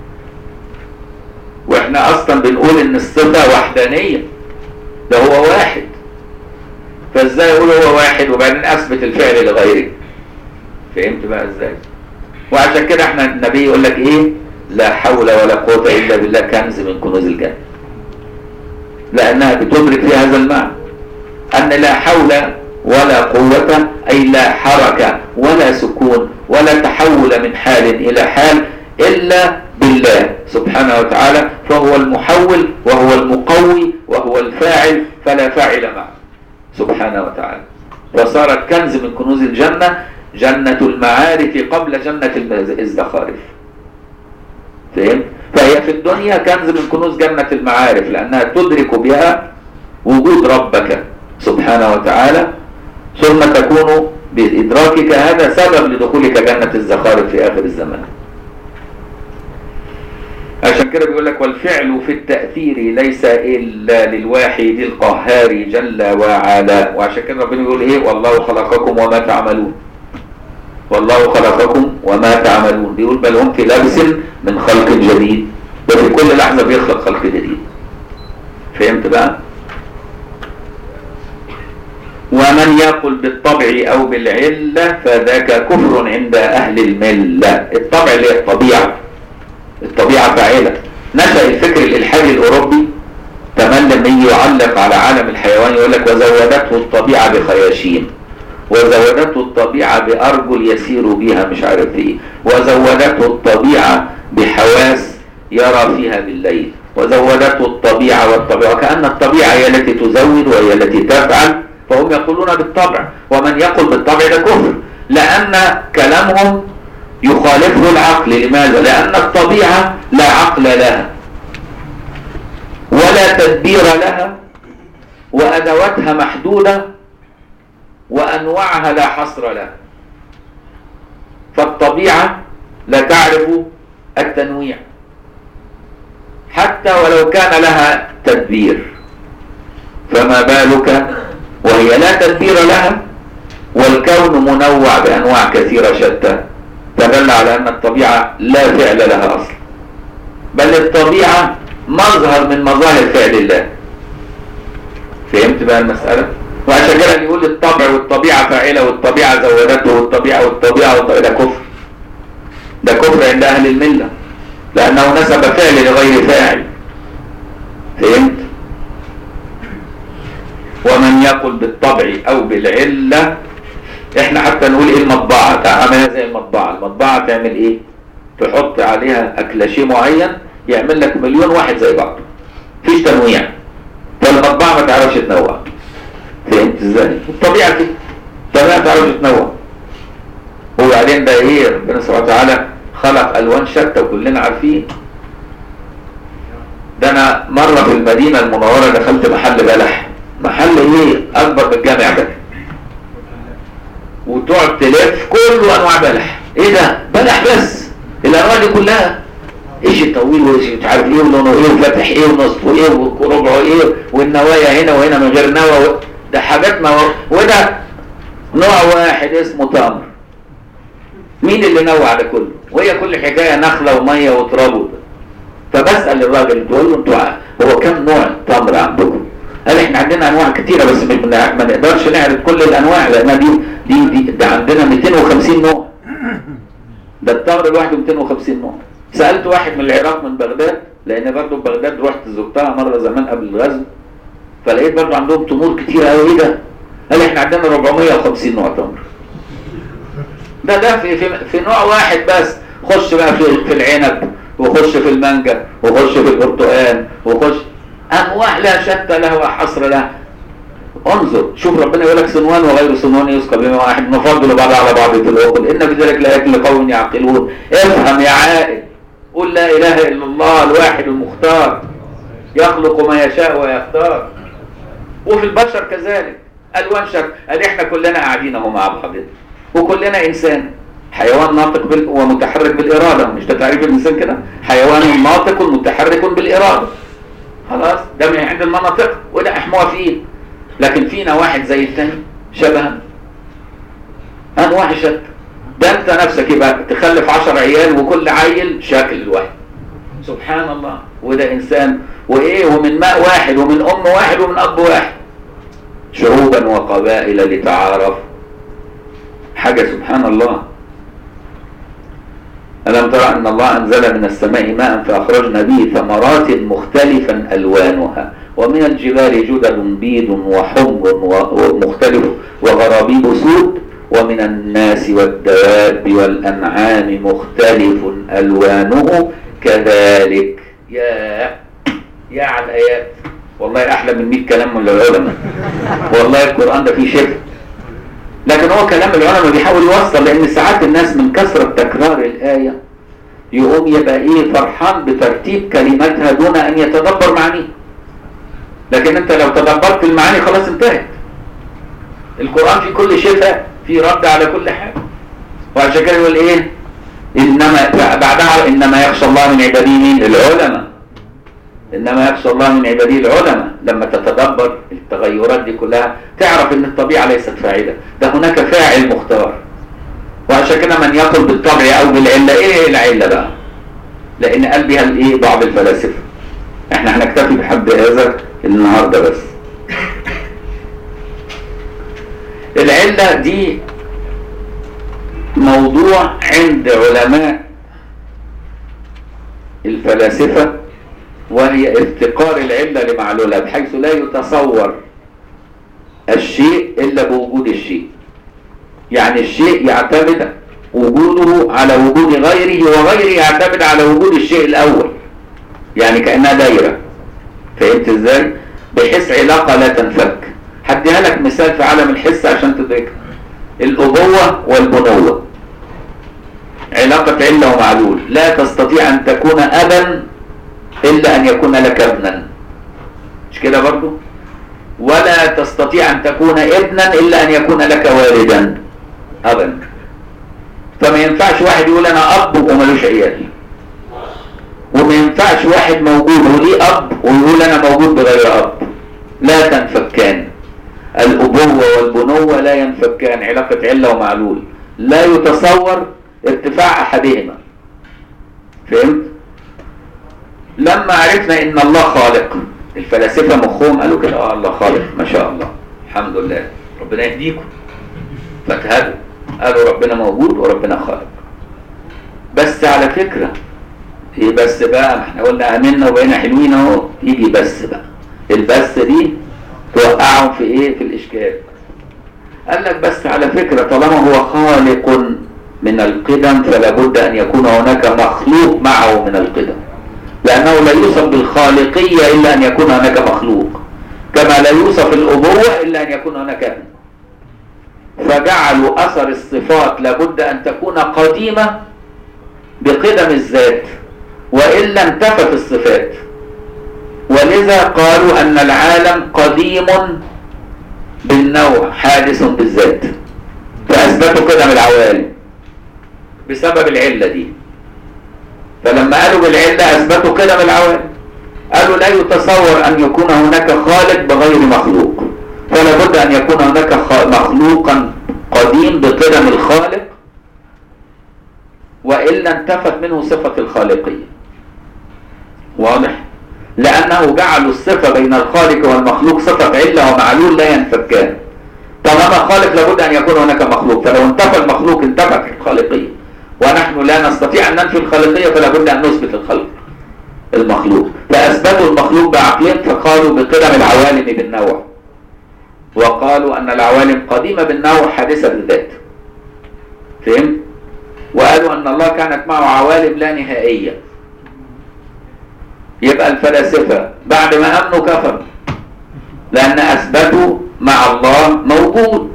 واحنا اصلا بنقول ان الصفه وحدانيه ده هو واحد فازاي اقول هو واحد وبعدين اثبت الفعل لغيره فهمت بقى ازاي وعشان كده احنا النبي يقول لك ايه لا حول ولا قوه الا بالله كنز من كنوز الجنه لانها بتدرك في هذا المعنى ان لا حول ولا قوة اي لا حركة ولا سكون ولا تحول من حال الى حال الا بالله سبحانه وتعالى فهو المحول وهو المقوي وهو الفاعل فلا فاعل معه سبحانه وتعالى وصارت كنز من كنوز الجنة جنة المعارف قبل جنة الزخارف فهمت؟ فهي في الدنيا كنز من كنوز جنة المعارف لأنها تدرك بها وجود ربك سبحانه وتعالى ثم تكون بإدراكك هذا سبب لدخولك جنة الزخارف في آخر الزمان عشان كده بيقول لك والفعل في التأثير ليس إلا للواحد القهار جل وعلا وعشان كده ربنا بيقول إيه والله خلقكم وما تعملون والله خلقكم وما تعملون بيقول بل هم في لبس من خلق جديد وفي كل لحظة بيخلق خلق جديد فهمت بقى ومن يقل بالطبع او بالعلة فذاك كفر عند اهل الملة الطبع اللي هي الطبيعة الطبيعة فاعلة نشأ الفكر الالحادي الاوروبي تملى من يعلق على عالم الحيوان يقول لك وزودته الطبيعة بخياشيم وزودته الطبيعة بأرجل يسير بها مش عارف ايه وزودته الطبيعة بحواس يرى فيها بالليل وزودته الطبيعة والطبيعة وكأن الطبيعة هي التي تزود وهي التي تفعل فهم يقولون بالطبع ومن يقول بالطبع ده كفر لأن كلامهم يخالفه العقل لماذا؟ لأن الطبيعة لا عقل لها ولا تدبير لها وأدواتها محدودة وأنواعها لا حصر لها فالطبيعة لا تعرف التنويع حتى ولو كان لها تدبير فما بالك وهي لا تدبير لها والكون منوع بأنواع كثيرة شتى تدل على أن الطبيعة لا فعل لها أصلا بل الطبيعة مظهر من مظاهر فعل الله فهمت بقى المسألة؟ وعشان كده بيقول الطبع والطبيعة فاعلة والطبيعة زودته والطبيعة والطبيعة والطبيعة ده كفر ده كفر عند أهل الملة لأنه نسب فعل لغير فاعل فهمت؟ ومن يقل بالطبع او بالعلة احنا حتى نقول ايه المطبعة تعملها زي المطبعة المطبعة تعمل ايه تحط عليها اكلاشيه معين يعمل لك مليون واحد زي بعض فيش تنويع فالمطبعة ما تعرفش تنوع فهمت ازاي الطبيعة كده الطبيعة ما تعرفش تنوع وبعدين ده ايه ربنا سبحانه وتعالى خلق الوان شتى وكلنا عارفين ده انا مرة في المدينة المنورة دخلت محل بلح محل ايه اكبر من الجامع ده وتقعد تلف كل انواع بلح ايه ده بلح بس الانواع دي كلها ايش الطويل وايش مش عارف ايه ولونه ايه وفاتح ايه ونصفه ايه وربعه ايه والنوايا هنا وهنا من غير نوى ده حاجات ما وده نوع واحد اسمه تمر مين اللي نوع ده كله وهي كل حكايه نخله وميه وتراب فبسال الراجل بقول له انتوا هو كم نوع تمر عندكم قال احنا عندنا انواع كتيرة بس مش ما نقدرش نعرض كل الانواع لان دي دي, دي ده عندنا 250 نوع ده التمر لوحده 250 نوع سألت واحد من العراق من بغداد لان برضه بغداد رحت زرتها مرة زمان قبل الغزو فلقيت برضه عندهم تمور كتير قوي ايه ده قال احنا عندنا 450 نوع تمر ده ده في, في, في نوع واحد بس خش بقى في, في العنب وخش في المانجا وخش في البرتقال وخش انواع لا شتى له وحصر له انظر شوف ربنا يقول لك صنوان وغير صنوان يسقى بما واحد نفضل بعض على بعض في العقول ان في ذلك لايات لقوم يعقلون افهم يا عائل قل لا اله الا الله الواحد المختار يخلق ما يشاء ويختار وفي البشر كذلك الوان شك ادي احنا كلنا قاعدين اهو مع بعض وكلنا انسان حيوان ناطق بال... ومتحرك بالاراده مش ده تعريف الانسان كده حيوان ناطق متحرك بالاراده خلاص ده من عند المناطق وده موافقين لكن فينا واحد زي الثاني شبهنا انواع شتى ده انت نفسك يبقى تخلف عشر عيال وكل عيل شكل الواحد سبحان الله وده انسان وايه ومن ماء واحد ومن ام واحد ومن اب واحد شعوبا وقبائل لتعارف حاجة سبحان الله ألم ترى أن الله أنزل من السماء ماء فأخرجنا به ثمرات مختلفا ألوانها ومن الجبال جدد بيض وحمر ومختلف وغرابيب سود ومن الناس والدواب والأنعام مختلف ألوانه كذلك يا يا على الآيات والله أحلى من 100 كلام من العلماء والله القرآن ده فيه شفا لكن هو كلام العلماء بيحاول يوصل لأن ساعات الناس من كثرة تكرار الآية يقوم يبقى إيه فرحان بترتيب كلماتها دون أن يتدبر معانيها لكن أنت لو تدبرت المعاني خلاص انتهت القرآن فيه كل شفاء فيه رد على كل حاجة وعشان كده يقول إيه إنما بعدها إنما يخشى الله من عباده مين العلماء إنما يخشى الله من عباده العلماء لما تتدبر التغيرات دي كلها تعرف إن الطبيعة ليست فاعلة ده هناك فاعل مختار وعشان كده من يقول بالطبع أو بالعلة إيه العلة بقى لأن قال بها الإيه بعض الفلاسفة إحنا هنكتفي بحد هذا النهاردة بس العلة دي موضوع عند علماء الفلاسفة وهي افتقار العلة لمعلولها بحيث لا يتصور الشيء إلا بوجود الشيء يعني الشيء يعتمد وجوده على وجود غيره وغيره يعتمد على وجود الشيء الأول يعني كأنها دايرة فهمت ازاي؟ بحيث علاقة لا تنفك هديها لك مثال في عالم الحس عشان تدركها الأبوة والبنوة علاقة علة ومعلول لا تستطيع أن تكون أبا إلا أن يكون لك ابنا مش كده برضو ولا تستطيع أن تكون ابنا إلا أن يكون لك والدا أبا فما ينفعش واحد يقول أنا أب وملوش عيال وما ينفعش واحد موجود وليه أب ويقول أنا موجود بغير أب لا تنفكان الأبوة والبنوة لا ينفكان علاقة علة ومعلول لا يتصور ارتفاع أحدهما فهمت؟ لما عرفنا ان الله خالق الفلاسفة مخهم قالوا كده اه الله خالق ما شاء الله الحمد لله ربنا يهديكم فاتهدوا قالوا ربنا موجود وربنا خالق بس على فكرة ايه بس بقى ما احنا قلنا امنا وبقينا حلوين اهو يجي بس بقى البس دي توقعهم في ايه في الاشكال قال لك بس على فكرة طالما هو خالق من القدم فلا بد ان يكون هناك مخلوق معه من القدم لأنه لا يوصف بالخالقية إلا أن يكون هناك مخلوق كما لا يوصف الأبوة إلا أن يكون هناك ابن فجعلوا أثر الصفات لابد أن تكون قديمة بقدم الذات وإلا انتفت الصفات ولذا قالوا أن العالم قديم بالنوع حادث بالذات فأثبتوا قدم العوالم بسبب العلة دي فلما قالوا بالعلة أثبتوا قدم العوالم قالوا لا يتصور أن يكون هناك خالق بغير مخلوق فلا بد أن يكون هناك مخلوقا قديم بقدم الخالق وإلا انتفت منه صفة الخالقية واضح؟ لأنه جعلوا الصفة بين الخالق والمخلوق صفة علة ومعلول لا ينفكان طالما خالق لابد أن يكون هناك مخلوق فلو انتفى المخلوق انتفت الخالقية ونحن لا نستطيع أن ننفي الخالقية فلا بد أن نثبت الخلق المخلوق فأثبتوا المخلوق بعقلين فقالوا بقدم العوالم بالنوع وقالوا أن العوالم قديمة بالنوع حادثة بالذات فهمت؟ وقالوا أن الله كانت معه عوالم لا نهائية يبقى الفلاسفة بعد ما أمنوا كفروا لأن أثبتوا مع الله موجود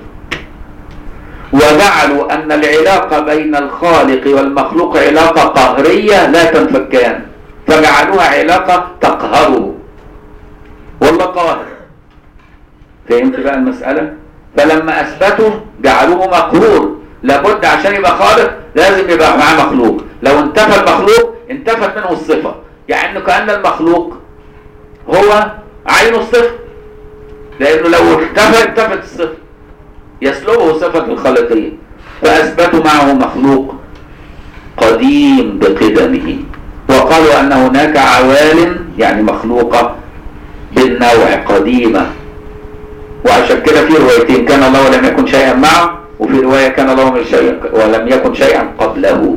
وجعلوا أن العلاقة بين الخالق والمخلوق علاقة قهرية لا تنفكان فجعلوها علاقة تقهره والله قاهر فهمت بقى المسألة فلما أثبتوا جعلوه مقهور لابد عشان يبقى خالق لازم يبقى معاه مخلوق لو انتفى المخلوق انتفت منه الصفة يعني كأن المخلوق هو عين الصفة لانه لو اختفى انتفت الصفه يسلبه صفه الخالقيه فاثبتوا معه مخلوق قديم بقدمه وقالوا ان هناك عوالم يعني مخلوقه بالنوع قديمه وعشان كده في روايتين كان الله ولم يكن شيئا معه وفي روايه كان الله من شيء ولم يكن شيئا قبله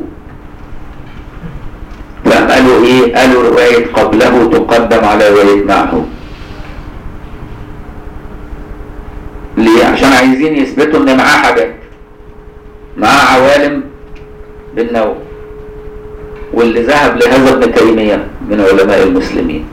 فقام قالوا ايه قالوا روايه قبله تقدم على روايه معه ليه عشان عايزين يثبتوا ان معاه حاجات معاه عوالم بالنوع واللي ذهب لهذا ابن تيميه من علماء المسلمين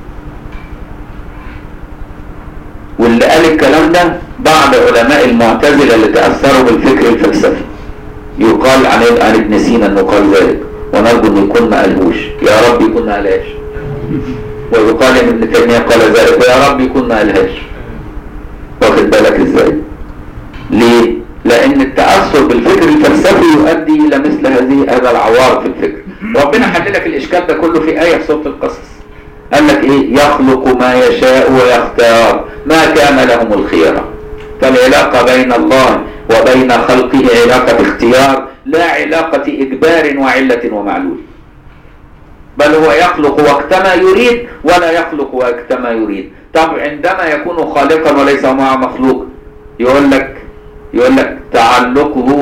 واللي قال الكلام ده بعض علماء المعتزله اللي تاثروا بالفكر الفلسفي يقال عن عن ابن سينا انه قال ذلك ونرجو انه يكون ما قالهوش يا رب يكون ما قالهاش ويقال ان ابن تيميه قال ذلك ويا رب يكون ما قالهاش واخد بالك ازاي ليه لان التاثر بالفكر الفلسفي يؤدي الى مثل هذه هذا العوار في الفكر ربنا حل لك الاشكال ده كله في ايه في سوره القصص قال لك ايه يخلق ما يشاء ويختار ما كان لهم الخيره فالعلاقه بين الله وبين خلقه علاقه اختيار لا علاقه اجبار وعله ومعلول بل هو يخلق وقتما يريد ولا يخلق وقتما يريد طب عندما يكون خالقا وليس معه مخلوق يقول لك يقول لك تعلقه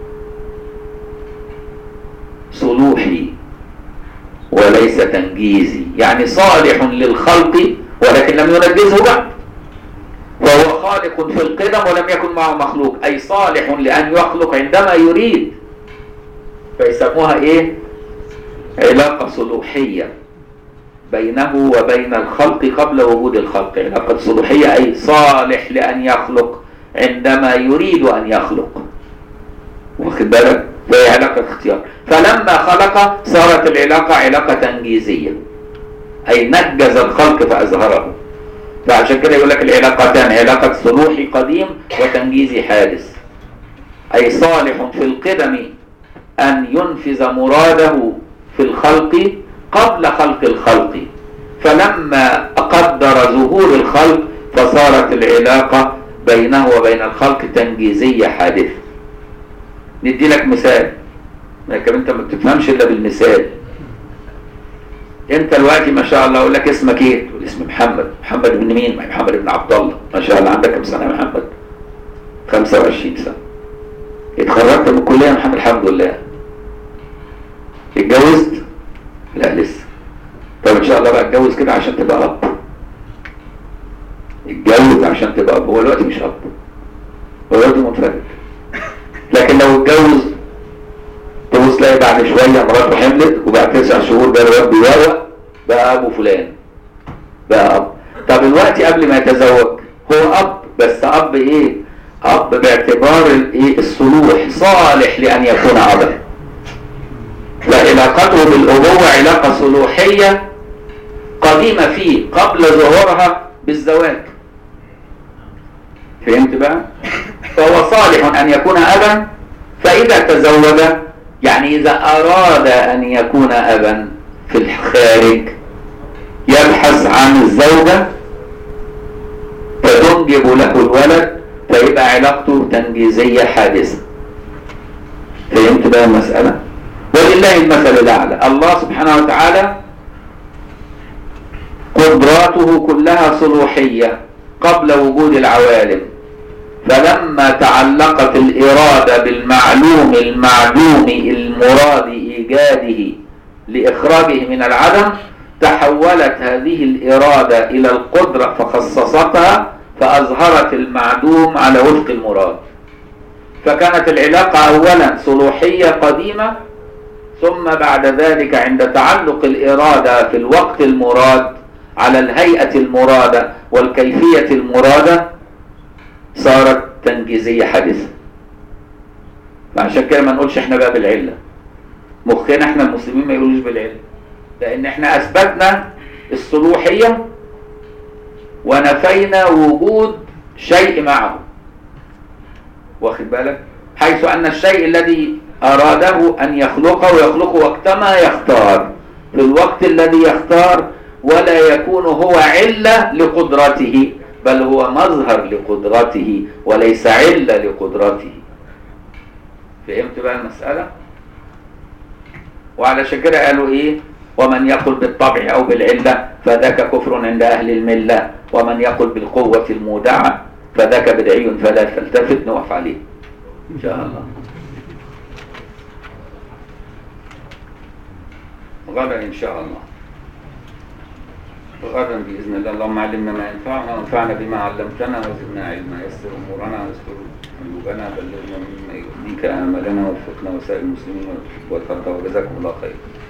صلوحي وليس تنجيزي يعني صالح للخلق ولكن لم ينجزه بعد وهو خالق في القدم ولم يكن معه مخلوق أي صالح لأن يخلق عندما يريد فيسموها إيه علاقة صلوحية بينه وبين الخلق قبل وجود الخلق علاقة صلوحية أي صالح لأن يخلق عندما يريد أن يخلق واخد بالك فهي علاقة اختيار فلما خلق صارت العلاقة علاقة تنجيزية أي نجز الخلق فأظهره فعشان كده يقول لك العلاقتان علاقة صلوحي قديم وتنجيزي حادث أي صالح في القدم أن ينفذ مراده في الخلق قبل خلق الخلق فلما قدر ظهور الخلق فصارت العلاقة بينه وبين الخلق تنجيزية حادثة ندي لك مثال لكن انت ما بتفهمش الا بالمثال انت دلوقتي ما شاء الله اقول لك اسمك ايه تقول اسمي محمد محمد بن مين محمد بن عبد الله ما شاء الله عندك كم سنه يا محمد 25 سنه اتخرجت من الكليه يا محمد الحمد لله اتجوزت لا لسه طب ان شاء الله بقى اتجوز كده عشان تبقى اب اتجوز عشان تبقى اب هو دلوقتي مش اب هو دلوقتي منفرد لكن لو اتجوز تبص تلاقي بعد شويه مراته حملت وبعد تسع شهور بقى الواد بيروق بقى ابو فلان بقى اب طب الوقت قبل ما يتزوج هو اب بس اب ايه؟ اب باعتبار الايه الصلوح صالح لان يكون ابا فعلاقته بالابوه علاقه صلوحيه قديمه فيه قبل ظهورها بالزواج فهمت بقى؟ فهو صالح أن يكون أبا فإذا تزوج يعني إذا أراد أن يكون أبا في الخارج يبحث عن الزوجة فتنجب له الولد فيبقى علاقته تنجيزية حادثة فهمت بقى المسألة؟ ولله المثل الأعلى الله سبحانه وتعالى قدراته كلها صلوحية قبل وجود العوالم فلما تعلقت الإرادة بالمعلوم المعدوم المراد إيجاده لإخراجه من العدم تحولت هذه الإرادة إلى القدرة فخصصتها فأظهرت المعدوم على وفق المراد فكانت العلاقة أولا صلوحية قديمة ثم بعد ذلك عند تعلق الإرادة في الوقت المراد على الهيئة المرادة والكيفية المرادة صارت تنجيزية حادثة فعشان كده ما نقولش احنا بقى بالعلة مخنا احنا المسلمين ما يقولوش بالعلة لان احنا اثبتنا الصلوحية ونفينا وجود شيء معه واخد بالك حيث ان الشيء الذي اراده ان يخلقه يخلقه وقتما يختار في الوقت الذي يختار ولا يكون هو علة لقدرته بل هو مظهر لقدرته وليس علة لقدرته فهمت بقى المسألة وعلى كده قالوا ايه ومن يقل بالطبع او بالعلة فذاك كفر عند اهل الملة ومن يقل بالقوة المودعة فذاك بدعي فلا تلتفت نقف عليه ان شاء الله غدا ان شاء الله غدا باذن الله اللهم علمنا ما ينفعنا وانفعنا بما علمتنا وزدنا علما يسر امورنا واستر قلوبنا بلغنا مما يرضيك املنا ووفقنا وسائر المسلمين وترضى وجزاكم الله خير